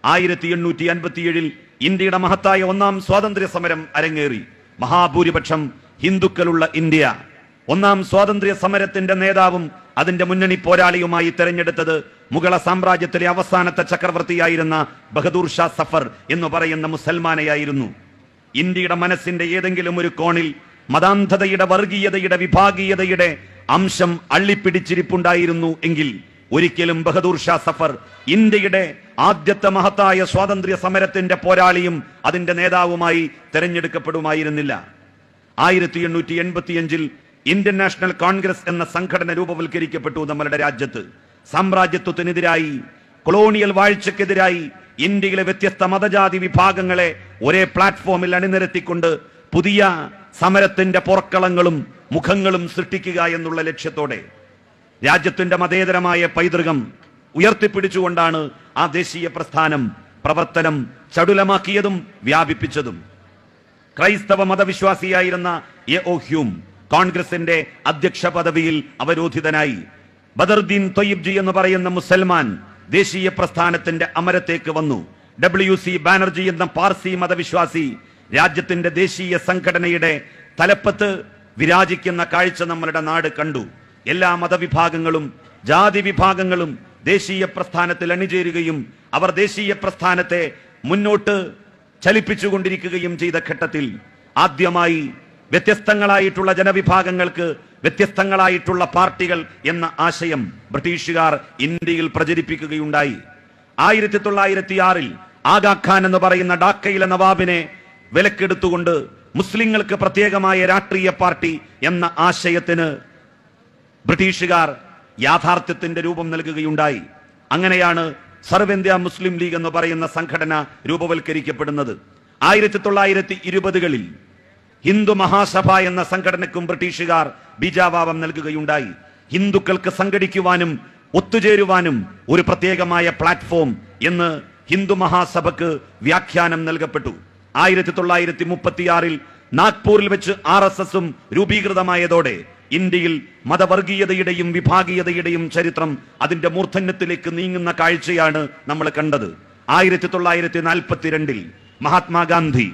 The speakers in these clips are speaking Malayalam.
ആയിരത്തി എണ്ണൂറ്റി അൻപത്തിയേഴിൽ ഇന്ത്യയുടെ മഹത്തായ ഒന്നാം സ്വാതന്ത്ര്യ സമരം അരങ്ങേറി മഹാഭൂരിപക്ഷം ഹിന്ദുക്കളുള്ള ഇന്ത്യ ഒന്നാം സ്വാതന്ത്ര്യ സമരത്തിന്റെ നേതാവും അതിന്റെ മുന്നണി പോരാളിയുമായി തെരഞ്ഞെടുത്തത് മുഗള സാമ്രാജ്യത്തിലെ അവസാനത്തെ ചക്രവർത്തിയായിരുന്ന ബഹദൂർ ഷാ സഫർ എന്ന് പറയുന്ന മുസൽമാനെയായിരുന്നു ഇന്ത്യയുടെ മനസ്സിന്റെ ഏതെങ്കിലും ഒരു കോണിൽ മതാന്ധതയുടെ വർഗീയതയുടെ വിഭാഗീയതയുടെ അംശം അള്ളിപ്പിടിച്ചിരിപ്പുണ്ടായിരുന്നു എങ്കിൽ ഒരിക്കലും ബഹദൂർ ഷാ സഫർ ഇന്ത്യയുടെ ആദ്യത്തെ മഹത്തായ സ്വാതന്ത്ര്യ സമരത്തിന്റെ പോരാളിയും അതിന്റെ നേതാവുമായി തെരഞ്ഞെടുക്കപ്പെടുമായിരുന്നില്ല ആയിരത്തി എണ്ണൂറ്റി എൺപത്തിയഞ്ചിൽ ഇന്ത്യൻ നാഷണൽ കോൺഗ്രസ് എന്ന സംഘടന രൂപവൽക്കരിക്കപ്പെട്ടു നമ്മളുടെ രാജ്യത്ത് സാമ്രാജ്യത്വത്തിനെതിരായി കൊളോണിയൽ വാഴ്ചക്കെതിരായി ഇന്ത്യയിലെ വ്യത്യസ്ത മതജാതി വിഭാഗങ്ങളെ ഒരേ പ്ലാറ്റ്ഫോമിൽ അണിനിരത്തിക്കൊണ്ട് പുതിയ സമരത്തിന്റെ പുറക്കളങ്ങളും മുഖങ്ങളും സൃഷ്ടിക്കുക എന്നുള്ള ലക്ഷ്യത്തോടെ രാജ്യത്തിന്റെ മതേതരമായ പൈതൃകം ഉയർത്തിപ്പിടിച്ചുകൊണ്ടാണ് ആ ദേശീയ പ്രസ്ഥാനം പ്രവർത്തനം ചടുലമാക്കിയതും വ്യാപിപ്പിച്ചതും ക്രൈസ്തവ മതവിശ്വാസിയായിരുന്ന എ ഒ ഹ്യൂം കോൺഗ്രസിന്റെ അധ്യക്ഷ പദവിയിൽ അവരോധിതനായി ബദർദീൻ തൊയ്യിബ്ജി എന്ന് പറയുന്ന മുസൽമാൻ ദേശീയ പ്രസ്ഥാനത്തിന്റെ അമരത്തേക്ക് വന്നു ഡബ്ല്യു സി ബാനർജി എന്ന പാർസി മതവിശ്വാസി രാജ്യത്തിന്റെ ദേശീയ സംഘടനയുടെ തലപ്പത്ത് വിരാജിക്കുന്ന കാഴ്ച നമ്മളുടെ നാട് കണ്ടു എല്ലാ മതവിഭാഗങ്ങളും ജാതി വിഭാഗങ്ങളും ദേശീയ പ്രസ്ഥാനത്തിൽ അണിചേരുകയും അവർ ദേശീയ പ്രസ്ഥാനത്തെ മുന്നോട്ട് ചലിപ്പിച്ചുകൊണ്ടിരിക്കുകയും ചെയ്ത ഘട്ടത്തിൽ ആദ്യമായി വ്യത്യസ്തങ്ങളായിട്ടുള്ള ജനവിഭാഗങ്ങൾക്ക് വ്യത്യസ്തങ്ങളായിട്ടുള്ള പാർട്ടികൾ എന്ന ആശയം ബ്രിട്ടീഷുകാർ ഇന്ത്യയിൽ പ്രചരിപ്പിക്കുകയുണ്ടായി ആയിരത്തി തൊള്ളായിരത്തി ആറിൽ ആഗാഖാൻ എന്ന് പറയുന്ന ഡാക്കയിലെ നവാബിനെ വിലക്കെടുത്തുകൊണ്ട് മുസ്ലിങ്ങൾക്ക് പ്രത്യേകമായ രാഷ്ട്രീയ പാർട്ടി എന്ന ആശയത്തിന് ബ്രിട്ടീഷുകാർ യാഥാർത്ഥ്യത്തിന്റെ രൂപം നൽകുകയുണ്ടായി അങ്ങനെയാണ് സർവ്വ മുസ്ലിം ലീഗ് എന്ന് പറയുന്ന സംഘടന രൂപവൽക്കരിക്കപ്പെടുന്നത് ആയിരത്തി തൊള്ളായിരത്തി ഇരുപതുകളിൽ ഹിന്ദു മഹാസഭ എന്ന സംഘടനക്കും ബ്രിട്ടീഷുകാർ ബീജാഭാവം നൽകുകയുണ്ടായി ഹിന്ദുക്കൾക്ക് സംഘടിക്കുവാനും ഒത്തുചേരുവാനും ഒരു പ്രത്യേകമായ പ്ലാറ്റ്ഫോം എന്ന് ഹിന്ദു മഹാസഭക്ക് വ്യാഖ്യാനം നൽകപ്പെട്ടു ആയിരത്തി തൊള്ളായിരത്തി മുപ്പത്തിയാറിൽ നാഗ്പൂരിൽ വെച്ച് ആർ എസ് എസും രൂപീകൃതമായതോടെ ഇന്ത്യയിൽ മതവർഗീയതയുടെയും വിഭാഗീയതയുടെയും ചരിത്രം അതിന്റെ മൂർധന്യത്തിലേക്ക് നീങ്ങുന്ന കാഴ്ചയാണ് നമ്മൾ കണ്ടത് ആയിരത്തി തൊള്ളായിരത്തി നാൽപ്പത്തിരണ്ടിൽ മഹാത്മാഗാന്ധി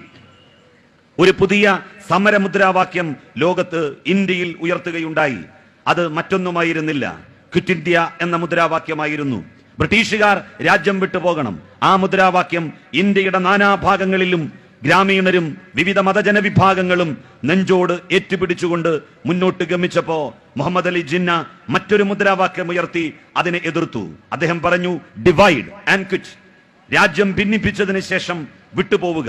ഒരു പുതിയ സമരമുദ്രാവാക്യം ലോകത്ത് ഇന്ത്യയിൽ ഉയർത്തുകയുണ്ടായി അത് മറ്റൊന്നുമായിരുന്നില്ല ക്വിറ്റ് ഇന്ത്യ എന്ന മുദ്രാവാക്യമായിരുന്നു ബ്രിട്ടീഷുകാർ രാജ്യം വിട്ടുപോകണം ആ മുദ്രാവാക്യം ഇന്ത്യയുടെ നാനാഭാഗങ്ങളിലും ഗ്രാമീണരും വിവിധ മതജന വിഭാഗങ്ങളും നെഞ്ചോട് ഏറ്റുപിടിച്ചുകൊണ്ട് മുന്നോട്ട് ഗമിച്ചപ്പോ മുഹമ്മദ് അലി ജിന്ന മറ്റൊരു മുദ്രാവാക്യം ഉയർത്തി അതിനെ എതിർത്തു അദ്ദേഹം പറഞ്ഞു ഡിവൈഡ് ആൻഡ് ക്വിറ്റ് രാജ്യം ഭിന്നിപ്പിച്ചതിന് ശേഷം വിട്ടുപോവുക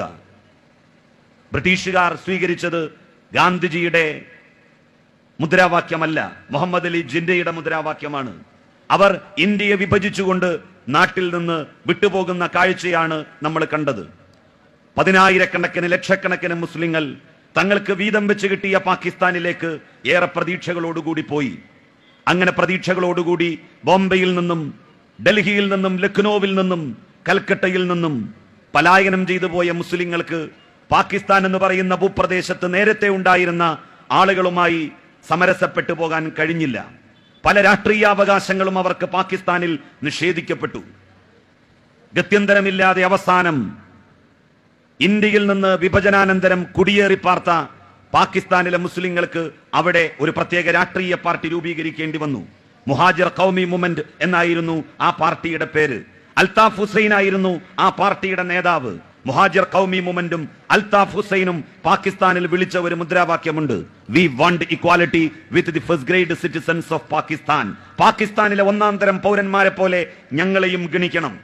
ബ്രിട്ടീഷുകാർ സ്വീകരിച്ചത് ഗാന്ധിജിയുടെ മുദ്രാവാക്യമല്ല മുഹമ്മദ് അലി ജിന്നയുടെ മുദ്രാവാക്യമാണ് അവർ ഇന്ത്യയെ വിഭജിച്ചുകൊണ്ട് നാട്ടിൽ നിന്ന് വിട്ടുപോകുന്ന കാഴ്ചയാണ് നമ്മൾ കണ്ടത് പതിനായിരക്കണക്കിന് ലക്ഷക്കണക്കിന് മുസ്ലിങ്ങൾ തങ്ങൾക്ക് വീതം വെച്ച് കിട്ടിയ പാകിസ്ഥാനിലേക്ക് ഏറെ പ്രതീക്ഷകളോടുകൂടി പോയി അങ്ങനെ പ്രതീക്ഷകളോടുകൂടി ബോംബെയിൽ നിന്നും ഡൽഹിയിൽ നിന്നും ലക്നൌവിൽ നിന്നും കൽക്കട്ടയിൽ നിന്നും പലായനം ചെയ്തു പോയ മുസ്ലിങ്ങൾക്ക് പാകിസ്ഥാൻ എന്ന് പറയുന്ന ഭൂപ്രദേശത്ത് നേരത്തെ ഉണ്ടായിരുന്ന ആളുകളുമായി സമരസപ്പെട്ടു പോകാൻ കഴിഞ്ഞില്ല പല രാഷ്ട്രീയാവകാശങ്ങളും അവർക്ക് പാകിസ്ഥാനിൽ നിഷേധിക്കപ്പെട്ടു ഗത്യന്തരമില്ലാതെ അവസാനം ഇന്ത്യയിൽ നിന്ന് വിഭജനാനന്തരം കുടിയേറി പാർത്ത പാകിസ്ഥാനിലെ മുസ്ലിങ്ങൾക്ക് അവിടെ ഒരു പ്രത്യേക രാഷ്ട്രീയ പാർട്ടി രൂപീകരിക്കേണ്ടി വന്നു മുഹാജിർ കൗമി മൂവ്മെന്റ് എന്നായിരുന്നു ആ പാർട്ടിയുടെ പേര് അൽതാഫ് ഹുസൈൻ ആയിരുന്നു ആ പാർട്ടിയുടെ നേതാവ് മുഹാജിർ കൗമി മൂവ്മെന്റും അൽതാഫ് ഹുസൈനും പാകിസ്ഥാനിൽ വിളിച്ച ഒരു മുദ്രാവാക്യമുണ്ട് we want equality with the first grade citizens of Pakistan പാകിസ്ഥാനിലെ ഒന്നാം തരം പൗരന്മാരെ പോലെ ഞങ്ങളെയും ഗണിക്കണം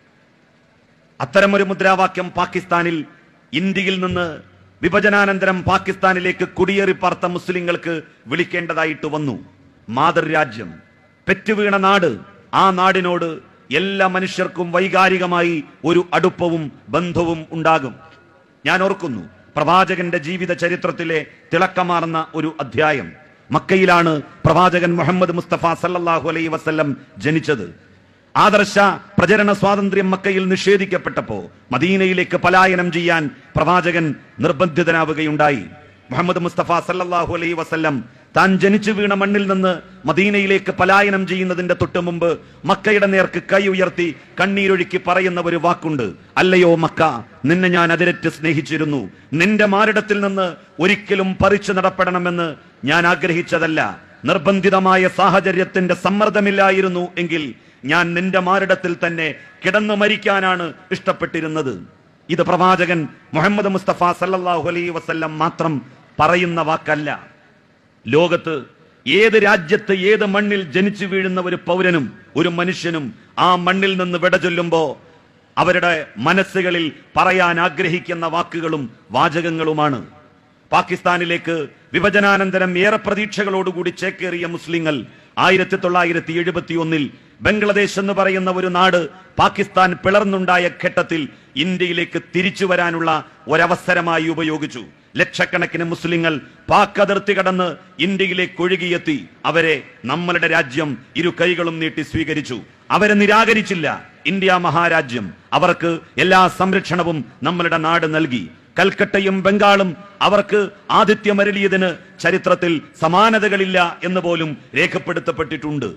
അത്തരമൊരു മുദ്രാവാക്യം പാകിസ്ഥാനിൽ ഇന്ത്യയിൽ നിന്ന് വിഭജനാനന്തരം പാകിസ്ഥാനിലേക്ക് കുടിയേറി പാർത്ത മുസ്ലിങ്ങൾക്ക് വിളിക്കേണ്ടതായിട്ട് വന്നു മാതൃരാജ്യം പെറ്റുവീണ നാട് ആ നാടിനോട് എല്ലാ മനുഷ്യർക്കും വൈകാരികമായി ഒരു അടുപ്പവും ബന്ധവും ഉണ്ടാകും ഞാൻ ഓർക്കുന്നു പ്രവാചകന്റെ ജീവിത ചരിത്രത്തിലെ തിളക്കമാർന്ന ഒരു അധ്യായം മക്കയിലാണ് പ്രവാചകൻ മുഹമ്മദ് മുസ്തഫ സല്ലല്ലാഹു അലൈഹി വസല്ലം ജനിച്ചത് ആദർശ പ്രചരണ സ്വാതന്ത്ര്യം മക്കയിൽ നിഷേധിക്കപ്പെട്ടപ്പോ മദീനയിലേക്ക് പലായനം ചെയ്യാൻ പ്രവാചകൻ നിർബന്ധിതനാവുകയുണ്ടായി മുഹമ്മദ് മുസ്തഫ സല്ലല്ലാഹു അലൈഹി വസല്ലം താൻ ജനിച്ചു വീണ മണ്ണിൽ നിന്ന് മദീനയിലേക്ക് പലായനം ചെയ്യുന്നതിന്റെ തൊട്ടു മുമ്പ് മക്കയുടെ നേർക്ക് കൈ ഉയർത്തി കണ്ണീരൊഴുക്കി പറയുന്ന ഒരു വാക്കുണ്ട് അല്ലയോ മക്ക നിന്നെ ഞാൻ അതിരറ്റ് സ്നേഹിച്ചിരുന്നു നിന്റെ മാരിടത്തിൽ നിന്ന് ഒരിക്കലും പറിച്ചു നടപ്പെടണമെന്ന് ഞാൻ ആഗ്രഹിച്ചതല്ല നിർബന്ധിതമായ സാഹചര്യത്തിന്റെ സമ്മർദ്ദമില്ലായിരുന്നു എങ്കിൽ ഞാൻ നിന്റെ മാരിടത്തിൽ തന്നെ കിടന്നു മരിക്കാനാണ് ഇഷ്ടപ്പെട്ടിരുന്നത് ഇത് പ്രവാചകൻ മുഹമ്മദ് മുസ്തഫ സല്ലല്ലാഹു അലൈഹി വസല്ലം മാത്രം പറയുന്ന വാക്കല്ല ലോകത്ത് ഏത് രാജ്യത്ത് ഏത് മണ്ണിൽ ജനിച്ചു വീഴുന്ന ഒരു പൗരനും ഒരു മനുഷ്യനും ആ മണ്ണിൽ നിന്ന് വിട ചൊല്ലുമ്പോ അവരുടെ മനസ്സുകളിൽ പറയാൻ ആഗ്രഹിക്കുന്ന വാക്കുകളും വാചകങ്ങളുമാണ് പാകിസ്ഥാനിലേക്ക് വിഭജനാനന്തരം ഏറെ പ്രതീക്ഷകളോടുകൂടി ചേക്കേറിയ മുസ്ലിങ്ങൾ ആയിരത്തി തൊള്ളായിരത്തി എഴുപത്തി ഒന്നിൽ ബംഗ്ലാദേശ് എന്ന് പറയുന്ന ഒരു നാട് പാകിസ്ഥാൻ പിളർന്നുണ്ടായ ഘട്ടത്തിൽ ഇന്ത്യയിലേക്ക് തിരിച്ചു വരാനുള്ള ഒരവസരമായി ഉപയോഗിച്ചു ലക്ഷക്കണക്കിന് മുസ്ലിങ്ങൾ പാക് അതിർത്തി കടന്ന് ഇന്ത്യയിലേക്ക് ഒഴുകിയെത്തി അവരെ നമ്മളുടെ രാജ്യം ഇരു കൈകളും നീട്ടി സ്വീകരിച്ചു അവരെ നിരാകരിച്ചില്ല ഇന്ത്യ മഹാരാജ്യം അവർക്ക് എല്ലാ സംരക്ഷണവും നമ്മളുടെ നാട് നൽകി കൽക്കട്ടയും ബംഗാളും അവർക്ക് ആതിഥ്യമരളിയതിന് ചരിത്രത്തിൽ സമാനതകളില്ല എന്ന് പോലും രേഖപ്പെടുത്തപ്പെട്ടിട്ടുണ്ട്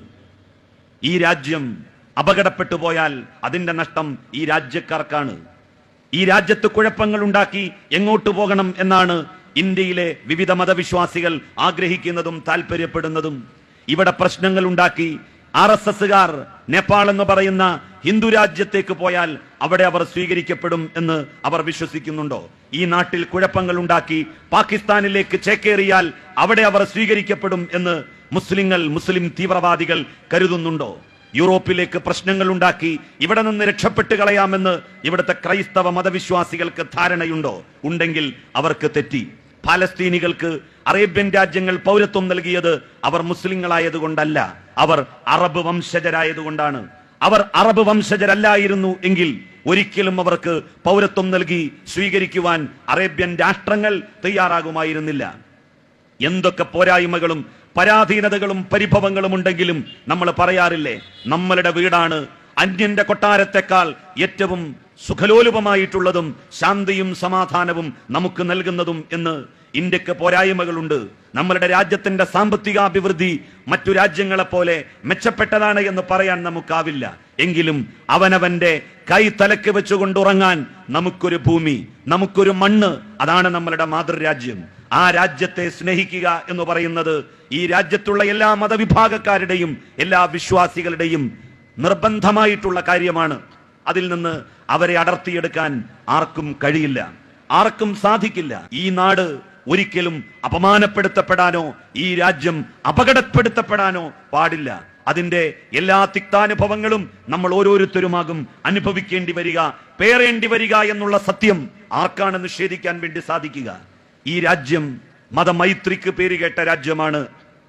ഈ രാജ്യം അപകടപ്പെട്ടു പോയാൽ അതിന്റെ നഷ്ടം ഈ രാജ്യക്കാർക്കാണ് ഈ രാജ്യത്ത് കുഴപ്പങ്ങൾ ഉണ്ടാക്കി എങ്ങോട്ട് പോകണം എന്നാണ് ഇന്ത്യയിലെ വിവിധ മതവിശ്വാസികൾ ആഗ്രഹിക്കുന്നതും താല്പര്യപ്പെടുന്നതും ഇവിടെ പ്രശ്നങ്ങൾ ഉണ്ടാക്കി ആർ എസ് എസുകാർ നേപ്പാൾ എന്ന് പറയുന്ന ഹിന്ദു രാജ്യത്തേക്ക് പോയാൽ അവിടെ അവർ സ്വീകരിക്കപ്പെടും എന്ന് അവർ വിശ്വസിക്കുന്നുണ്ടോ ഈ നാട്ടിൽ കുഴപ്പങ്ങൾ ഉണ്ടാക്കി പാകിസ്ഥാനിലേക്ക് ചേക്കേറിയാൽ അവിടെ അവർ സ്വീകരിക്കപ്പെടും എന്ന് മുസ്ലിങ്ങൾ മുസ്ലിം തീവ്രവാദികൾ കരുതുന്നുണ്ടോ യൂറോപ്പിലേക്ക് പ്രശ്നങ്ങൾ ഉണ്ടാക്കി ഇവിടെ നിന്ന് രക്ഷപ്പെട്ട് കളയാമെന്ന് ഇവിടുത്തെ ക്രൈസ്തവ മതവിശ്വാസികൾക്ക് ധാരണയുണ്ടോ ഉണ്ടെങ്കിൽ അവർക്ക് തെറ്റി ഫലസ്തീനികൾക്ക് അറേബ്യൻ രാജ്യങ്ങൾ പൗരത്വം നൽകിയത് അവർ മുസ്ലിങ്ങളായതുകൊണ്ടല്ല അവർ അറബ് വംശജരായതുകൊണ്ടാണ് അവർ അറബ് വംശജരല്ലായിരുന്നു എങ്കിൽ ഒരിക്കലും അവർക്ക് പൗരത്വം നൽകി സ്വീകരിക്കുവാൻ അറേബ്യൻ രാഷ്ട്രങ്ങൾ തയ്യാറാകുമായിരുന്നില്ല എന്തൊക്കെ പോരായ്മകളും പരാധീനതകളും പരിഭവങ്ങളും ഉണ്ടെങ്കിലും നമ്മൾ പറയാറില്ലേ നമ്മളുടെ വീടാണ് അന്യന്റെ കൊട്ടാരത്തെക്കാൾ ഏറ്റവും സുഖലോലുപമായിട്ടുള്ളതും ശാന്തിയും സമാധാനവും നമുക്ക് നൽകുന്നതും എന്ന് ഇന്ത്യക്ക് പോരായ്മകളുണ്ട് നമ്മളുടെ രാജ്യത്തിന്റെ സാമ്പത്തികാഭിവൃദ്ധി മറ്റു രാജ്യങ്ങളെ പോലെ മെച്ചപ്പെട്ടതാണ് എന്ന് പറയാൻ നമുക്കാവില്ല എങ്കിലും അവനവന്റെ കൈ തലക്ക് വെച്ചുകൊണ്ട് ഉറങ്ങാൻ നമുക്കൊരു ഭൂമി നമുക്കൊരു മണ്ണ് അതാണ് നമ്മളുടെ മാതൃരാജ്യം ആ രാജ്യത്തെ സ്നേഹിക്കുക എന്ന് പറയുന്നത് ഈ രാജ്യത്തുള്ള എല്ലാ മതവിഭാഗക്കാരുടെയും എല്ലാ വിശ്വാസികളുടെയും നിർബന്ധമായിട്ടുള്ള കാര്യമാണ് അതിൽ നിന്ന് അവരെ അടർത്തിയെടുക്കാൻ ആർക്കും കഴിയില്ല ആർക്കും സാധിക്കില്ല ഈ നാട് ഒരിക്കലും അപമാനപ്പെടുത്തപ്പെടാനോ ഈ രാജ്യം അപകടപ്പെടുത്തപ്പെടാനോ പാടില്ല അതിന്റെ എല്ലാ തിക്താനുഭവങ്ങളും നമ്മൾ ഓരോരുത്തരുമാകും അനുഭവിക്കേണ്ടി വരിക പേറേണ്ടി വരിക എന്നുള്ള സത്യം ആർക്കാണ് നിഷേധിക്കാൻ വേണ്ടി സാധിക്കുക ഈ രാജ്യം മതമൈത്രിക്ക് പേരുകേട്ട രാജ്യമാണ്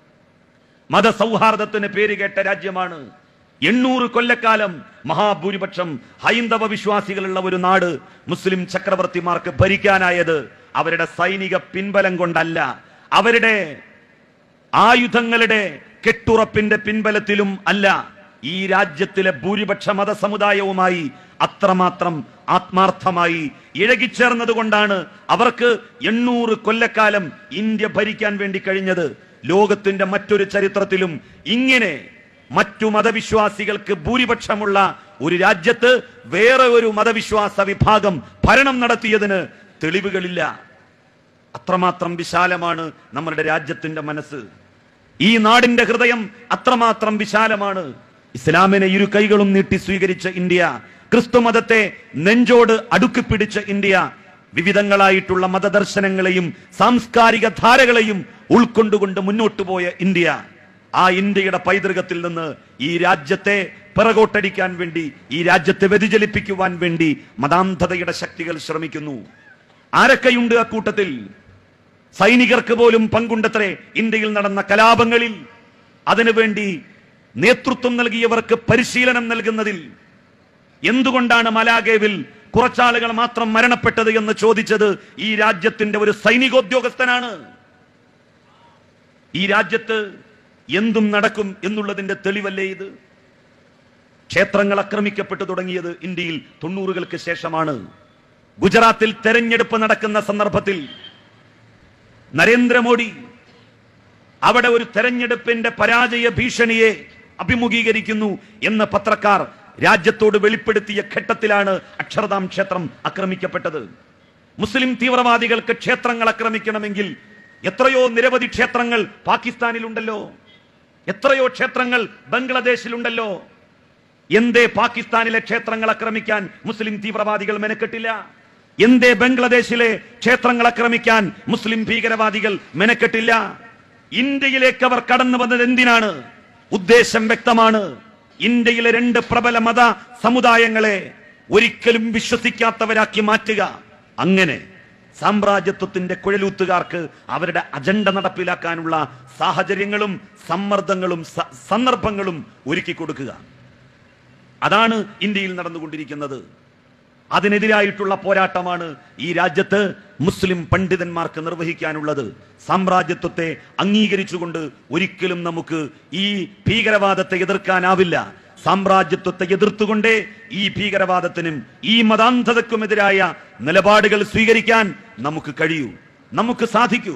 മതസൗഹാർദ്ദത്തിന് പേരുകേട്ട രാജ്യമാണ് എണ്ണൂറ് കൊല്ലക്കാലം മഹാഭൂരിപക്ഷം ഹൈന്ദവ വിശ്വാസികളുള്ള ഒരു നാട് മുസ്ലിം ചക്രവർത്തിമാർക്ക് ഭരിക്കാനായത് അവരുടെ സൈനിക പിൻബലം കൊണ്ടല്ല അവരുടെ ആയുധങ്ങളുടെ കെട്ടുറപ്പിന്റെ പിൻബലത്തിലും അല്ല ഈ രാജ്യത്തിലെ ഭൂരിപക്ഷ മതസമുദായവുമായി അത്രമാത്രം ആത്മാർത്ഥമായി ഇഴകിച്ചേർന്നത് കൊണ്ടാണ് അവർക്ക് എണ്ണൂറ് കൊല്ലക്കാലം ഇന്ത്യ ഭരിക്കാൻ വേണ്ടി കഴിഞ്ഞത് ലോകത്തിന്റെ മറ്റൊരു ചരിത്രത്തിലും ഇങ്ങനെ മറ്റു മതവിശ്വാസികൾക്ക് ഭൂരിപക്ഷമുള്ള ഒരു രാജ്യത്ത് വേറെ ഒരു മതവിശ്വാസ വിഭാഗം ഭരണം നടത്തിയതിന് തെളിവുകളില്ല അത്രമാത്രം വിശാലമാണ് നമ്മളുടെ രാജ്യത്തിന്റെ മനസ്സ് ഈ നാടിന്റെ ഹൃദയം അത്രമാത്രം വിശാലമാണ് ഇസ്ലാമിനെ ഇരു കൈകളും നീട്ടി സ്വീകരിച്ച ഇന്ത്യ ക്രിസ്തു മതത്തെ നെഞ്ചോട് അടുക്കി പിടിച്ച ഇന്ത്യ വിവിധങ്ങളായിട്ടുള്ള മതദർശനങ്ങളെയും സാംസ്കാരിക ധാരകളെയും ഉൾക്കൊണ്ടുകൊണ്ട് മുന്നോട്ട് പോയ ഇന്ത്യ ആ ഇന്ത്യയുടെ പൈതൃകത്തിൽ നിന്ന് ഈ രാജ്യത്തെ പിറകോട്ടടിക്കാൻ വേണ്ടി ഈ രാജ്യത്തെ വ്യതിചലിപ്പിക്കുവാൻ വേണ്ടി മതാന്ധതയുടെ ശക്തികൾ ശ്രമിക്കുന്നു ആരൊക്കെയുണ്ട് ആ കൂട്ടത്തിൽ സൈനികർക്ക് പോലും പങ്കുണ്ടത്രേ ഇന്ത്യയിൽ നടന്ന കലാപങ്ങളിൽ അതിനുവേണ്ടി നേതൃത്വം നൽകിയവർക്ക് പരിശീലനം നൽകുന്നതിൽ എന്തുകൊണ്ടാണ് മലാഗേവിൽ കുറച്ചാളുകൾ മാത്രം മരണപ്പെട്ടത് എന്ന് ചോദിച്ചത് ഈ രാജ്യത്തിന്റെ ഒരു സൈനികോദ്യോഗസ്ഥനാണ് ഈ രാജ്യത്ത് എന്തും നടക്കും എന്നുള്ളതിന്റെ തെളിവല്ലേ ഇത് ക്ഷേത്രങ്ങൾ ആക്രമിക്കപ്പെട്ടു തുടങ്ങിയത് ഇന്ത്യയിൽ തൊണ്ണൂറുകൾക്ക് ശേഷമാണ് ഗുജറാത്തിൽ തെരഞ്ഞെടുപ്പ് നടക്കുന്ന സന്ദർഭത്തിൽ നരേന്ദ്രമോദി അവിടെ ഒരു തെരഞ്ഞെടുപ്പിന്റെ പരാജയ ഭീഷണിയെ അഭിമുഖീകരിക്കുന്നു എന്ന് പത്രക്കാർ രാജ്യത്തോട് വെളിപ്പെടുത്തിയ ഘട്ടത്തിലാണ് അക്ഷരധാം ക്ഷേത്രം ആക്രമിക്കപ്പെട്ടത് മുസ്ലിം തീവ്രവാദികൾക്ക് ക്ഷേത്രങ്ങൾ ആക്രമിക്കണമെങ്കിൽ എത്രയോ നിരവധി ക്ഷേത്രങ്ങൾ പാകിസ്ഥാനിലുണ്ടല്ലോ എത്രയോ ക്ഷേത്രങ്ങൾ ബംഗ്ലാദേശിലുണ്ടല്ലോ എന്തേ പാകിസ്ഥാനിലെ ക്ഷേത്രങ്ങൾ ആക്രമിക്കാൻ മുസ്ലിം തീവ്രവാദികൾ മെനക്കെട്ടില്ല എന്തേ ബംഗ്ലാദേശിലെ ക്ഷേത്രങ്ങൾ ആക്രമിക്കാൻ മുസ്ലിം ഭീകരവാദികൾ മെനക്കെട്ടില്ല ഇന്ത്യയിലേക്ക് അവർ കടന്നു വന്നത് എന്തിനാണ് ഉദ്ദേശം വ്യക്തമാണ് ഇന്ത്യയിലെ രണ്ട് പ്രബല മത സമുദായങ്ങളെ ഒരിക്കലും വിശ്വസിക്കാത്തവരാക്കി മാറ്റുക അങ്ങനെ സാമ്രാജ്യത്വത്തിന്റെ കുഴലൂത്തുകാർക്ക് അവരുടെ അജണ്ട നടപ്പിലാക്കാനുള്ള സാഹചര്യങ്ങളും സമ്മർദ്ദങ്ങളും സ- സന്ദർഭങ്ങളും ഒരുക്കി കൊടുക്കുക അതാണ് ഇന്ത്യയിൽ നടന്നുകൊണ്ടിരിക്കുന്നത് അതിനെതിരായിട്ടുള്ള പോരാട്ടമാണ് ഈ രാജ്യത്ത് മുസ്ലിം പണ്ഡിതന്മാർക്ക് നിർവഹിക്കാനുള്ളത് സാമ്രാജ്യത്വത്തെ അംഗീകരിച്ചുകൊണ്ട് ഒരിക്കലും നമുക്ക് ഈ ഭീകരവാദത്തെ എതിർക്കാനാവില്ല സാമ്രാജ്യത്വത്തെ എതിർത്തുകൊണ്ടേ ഈ ഭീകരവാദത്തിനും ഈ മതാന്ധതക്കുമെതിരായ നിലപാടുകൾ സ്വീകരിക്കാൻ നമുക്ക് കഴിയൂ നമുക്ക് സാധിക്കൂ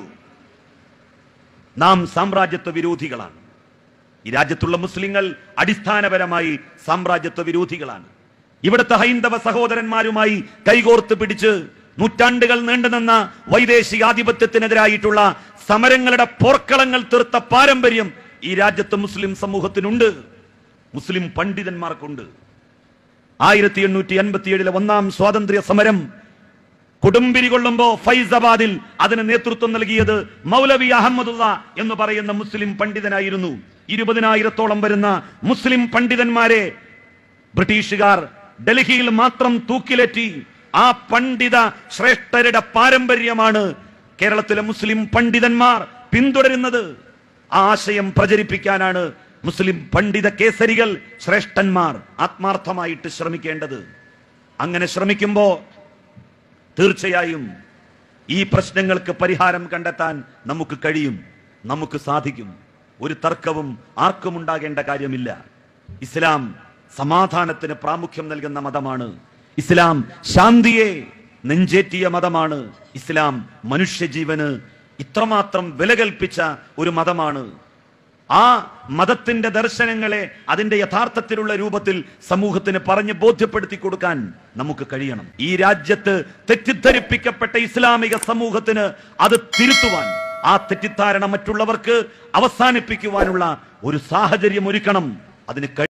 നാം സാമ്രാജ്യത്വ വിരോധികളാണ് ഈ രാജ്യത്തുള്ള മുസ്ലിങ്ങൾ അടിസ്ഥാനപരമായി സാമ്രാജ്യത്വ വിരോധികളാണ് ഇവിടുത്തെ ഹൈന്ദവ സഹോദരന്മാരുമായി കൈകോർത്ത് പിടിച്ച് നൂറ്റാണ്ടുകൾ നീണ്ടുനിന്ന വൈദേശികാധിപത്യത്തിനെതിരായിട്ടുള്ള സമരങ്ങളുടെ പോർക്കളങ്ങൾ തീർത്ത പാരമ്പര്യം ഈ രാജ്യത്ത് മുസ്ലിം സമൂഹത്തിനുണ്ട് മുസ്ലിം പണ്ഡിതന്മാർക്കുണ്ട് ആയിരത്തി എണ്ണൂറ്റി അൻപത്തി ഏഴിലെ ഒന്നാം സ്വാതന്ത്ര്യ സമരം കൊടുമ്പിരി കൊള്ളുമ്പോ ഫൈസാബാദിൽ അതിന് നേതൃത്വം നൽകിയത് മൗലവി അഹമ്മദുള്ള എന്ന് പറയുന്ന മുസ്ലിം പണ്ഡിതനായിരുന്നു ഇരുപതിനായിരത്തോളം വരുന്ന മുസ്ലിം പണ്ഡിതന്മാരെ ബ്രിട്ടീഷുകാർ ഡൽഹിയിൽ മാത്രം തൂക്കിലേറ്റി ആ പണ്ഡിത ശ്രേഷ്ഠരുടെ പാരമ്പര്യമാണ് കേരളത്തിലെ മുസ്ലിം പണ്ഡിതന്മാർ പിന്തുടരുന്നത് ആ ആശയം പ്രചരിപ്പിക്കാനാണ് മുസ്ലിം പണ്ഡിത കേസരികൾ ശ്രേഷ്ഠന്മാർ ആത്മാർത്ഥമായിട്ട് ശ്രമിക്കേണ്ടത് അങ്ങനെ ശ്രമിക്കുമ്പോ തീർച്ചയായും ഈ പ്രശ്നങ്ങൾക്ക് പരിഹാരം കണ്ടെത്താൻ നമുക്ക് കഴിയും നമുക്ക് സാധിക്കും ഒരു തർക്കവും ആർക്കും ഉണ്ടാകേണ്ട കാര്യമില്ല ഇസ്ലാം സമാധാനത്തിന് പ്രാമുഖ്യം നൽകുന്ന മതമാണ് ഇസ്ലാം ശാന്തിയെ നെഞ്ചേറ്റിയ മതമാണ് ഇസ്ലാം മനുഷ്യജീവന് ഇത്രമാത്രം വില കൽപ്പിച്ച ഒരു മതമാണ് ആ മതത്തിന്റെ ദർശനങ്ങളെ അതിന്റെ യഥാർത്ഥത്തിലുള്ള രൂപത്തിൽ സമൂഹത്തിന് പറഞ്ഞ് ബോധ്യപ്പെടുത്തി കൊടുക്കാൻ നമുക്ക് കഴിയണം ഈ രാജ്യത്ത് തെറ്റിദ്ധരിപ്പിക്കപ്പെട്ട ഇസ്ലാമിക സമൂഹത്തിന് അത് തിരുത്തുവാൻ ആ തെറ്റിദ്ധാരണ മറ്റുള്ളവർക്ക് അവസാനിപ്പിക്കുവാനുള്ള ഒരു സാഹചര്യം ഒരുക്കണം അതിന് കഴി-